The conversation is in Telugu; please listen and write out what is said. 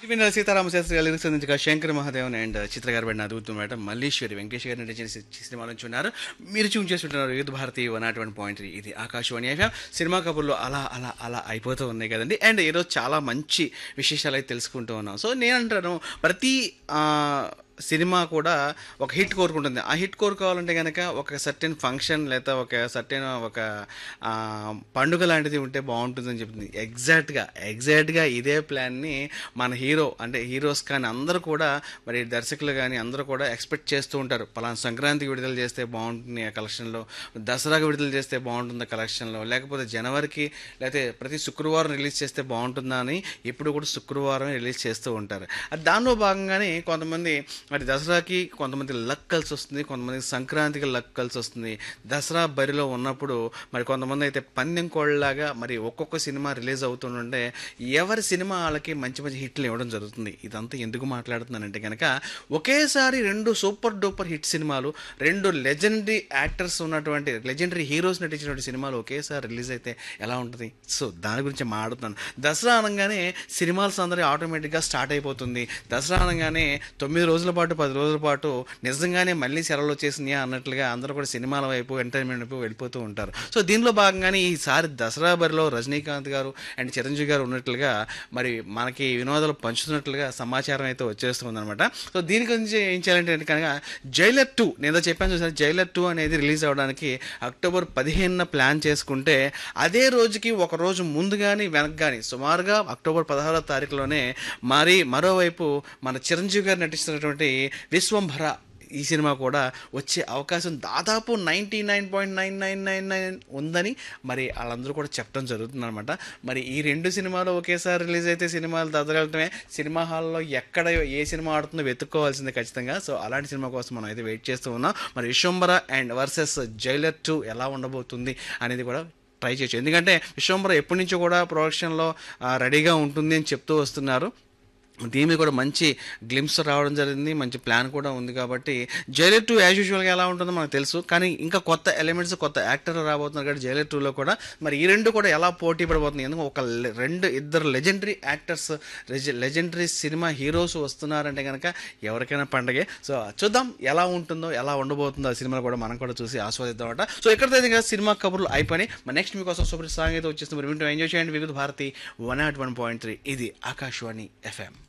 విన్న సీతారామ శాస్త్రి గారు లిరిక్స్ అందించగా శంకర్ మహాదేవన్ అండ్ చిత్ర గారు పడిన అద్భుతం మేడం మల్లీశ్వరి వెంకటేష్ గారు నటించిన సి- సినిమా నుంచి ఉన్నారు మీరు చూన్ చేస్తుంటున్నారు youth Bharati one naught one point three ఇది ఆకాశవాణి ఎఫ్ఎం సినిమా కబుర్లు అలా అలా అలా అయిపోతూ ఉన్నాయి కదండి అండ్ ఈరోజు చాలా మంచి విశేషాలు అయితే తెలుసుకుంటూ ఉన్నాం సో నేను అంటాను ప్రతి ఆ, సినిమా కూడా ఒక హిట్ కోరుకుంటుంది ఆ హిట్ కోరుకోవాలంటే కనుక ఒక సర్టెన్ ఫంక్షన్ లేదా ఒక సర్టెన్ ఒక ఆ, పండుగ లాంటిది ఉంటే బాగుంటుందని చెప్తుంది ఎగ్జాక్ట్గా ఎగ్జాక్ట్గా ఇదే ప్లాన్ని మన హీరో అంటే హీరోస్ కానీ అందరూ కూడా మరి దర్శకులు కానీ అందరూ కూడా ఎక్స్పెక్ట్ చేస్తూ ఉంటారు పలానా సంక్రాంతికి విడుదల చేస్తే బాగుంటుంది ఆ కలెక్షన్లో దసరాకి విడుదల చేస్తే బాగుంటుంది ఆ కలెక్షన్లో లేకపోతే జనవరికి లేకపోతే ప్రతి శుక్రవారం రిలీజ్ చేస్తే బాగుంటుందా అని ఎప్పుడు కూడా శుక్రవారం రిలీజ్ చేస్తూ ఉంటారు అది దానిలో భాగంగానే కొంతమంది మరి దసరాకి కొంతమంది లక్ కలిసి వస్తుంది కొంతమందికి సంక్రాంతికి లక్ కలిసి వస్తుంది దసరా బరిలో ఉన్నప్పుడు మరి కొంతమంది అయితే పందెం కోళ్ళలాగా మరి ఒక్కొక్క సినిమా రిలీజ్ అవుతుంటే ఎవరి సినిమా వాళ్ళకి మంచి మంచి హిట్లు ఇవ్వడం జరుగుతుంది ఇదంతా ఎందుకు మాట్లాడుతున్నానంటే కనుక ఒకేసారి రెండు సూపర్ డూపర్ హిట్ సినిమాలు రెండు లెజెండరీ యాక్టర్స్ ఉన్నటువంటి లెజెండరీ హీరోస్ నటించినటువంటి సినిమాలు ఒకేసారి రిలీజ్ అయితే ఎలా ఉంటుంది సో దాని గురించి మాట్లాడుతున్నాను దసరా అనగానే సినిమాల సందడి ఆటోమేటిక్గా స్టార్ట్ అయిపోతుంది దసరా అనగానే తొమ్మిది రోజుల పాటు పది రోజుల పాటు నిజంగానే మళ్ళీ సెలవులు వచ్చేసినాయా అన్నట్లుగా అందరూ కూడా సినిమాల వైపు ఎంటర్టైన్మెంట్ వైపు వెళ్ళిపోతూ ఉంటారు సో దీనిలో భాగంగానే ఈసారి దసరా బరిలో రజనీకాంత్ గారు అండ్ చిరంజీవి గారు ఉన్నట్లుగా మరి మనకి వినోదాలు పంచుతున్నట్లుగా సమాచారం అయితే వచ్చేస్తుంది అనమాట సో దీని గురించి ఏం చేయాలంటే కనుక జైలర్ టూ నేను చెప్పాను చూసాను జైలర్ టూ అనేది రిలీజ్ అవ్వడానికి అక్టోబర్ పదిహేనున ప్లాన్ చేసుకుంటే అదే రోజుకి ఒక రోజు ముందు కానీ వెనక కానీ సుమారుగా అక్టోబర్ పదహారో తారీఖులోనే మరి మరోవైపు మన చిరంజీవి గారు నటిస్తున్నటువంటి విశ్వంభర ఈ సినిమా కూడా వచ్చే అవకాశం దాదాపు ninety nine point nine nine nine nine ఉందని మరి వాళ్ళందరూ కూడా చెప్పడం జరుగుతుంది అనమాట మరి ఈ రెండు సినిమాలు ఒకేసారి రిలీజ్ అయితే సినిమాలు దదగలటమే సినిమా హాల్లో ఎక్కడ ఏ సినిమా ఆడుతుందో వెతుక్కోవాల్సిందే ఖచ్చితంగా సో అలాంటి సినిమా కోసం మనం అయితే వెయిట్ చేస్తూ ఉన్నాం మరి Vishwambhara and versus Jailer two ఎలా ఉండబోతుంది అనేది కూడా ట్రై చేయొచ్చు ఎందుకంటే విశ్వంబర ఎప్పటి నుంచో కూడా ప్రొడక్షన్లో ఆ, రెడీగా ఉంటుంది అని చెప్తూ వస్తున్నారు దీని మీద కూడా మంచి గ్లిమ్స్ రావడం జరిగింది మంచి ప్లాన్ కూడా ఉంది కాబట్టి జైలర్ టూ యాజ్ యూజువల్గా ఎలా ఉంటుందో మనకు తెలుసు కానీ ఇంకా కొత్త ఎలిమెంట్స్ కొత్త యాక్టర్ రాబోతున్నారు కాబట్టి జైలర్ టూలో కూడా మరి ఈ రెండు కూడా ఎలా పోటీ పడబోతుంది ఎందుకంటే ఒక లె- రెండు ఇద్దరు లెజెండరీ యాక్టర్స్ లెజెండరీ సినిమా హీరోస్ వస్తున్నారంటే కనుక ఎవరికైనా పండగే సో చూద్దాం ఎలా ఉంటుందో ఎలా ఉండబోతుందో ఆ సినిమాలు కూడా మనం కూడా చూసి ఆస్వాదిద్దామట సో ఎక్కడితో ఇంకా సినిమా కబుర్లు అయిపోయి మరి నెక్స్ట్ మీకోసం సూపర్ సాంగ్ అయితే వచ్చేస్తుంది మరి వింటూ ఎంజాయ్ చేయండి Vividh Bharati one naught one point three ఇది ఆకాశవాణి ఎఫ్ఎం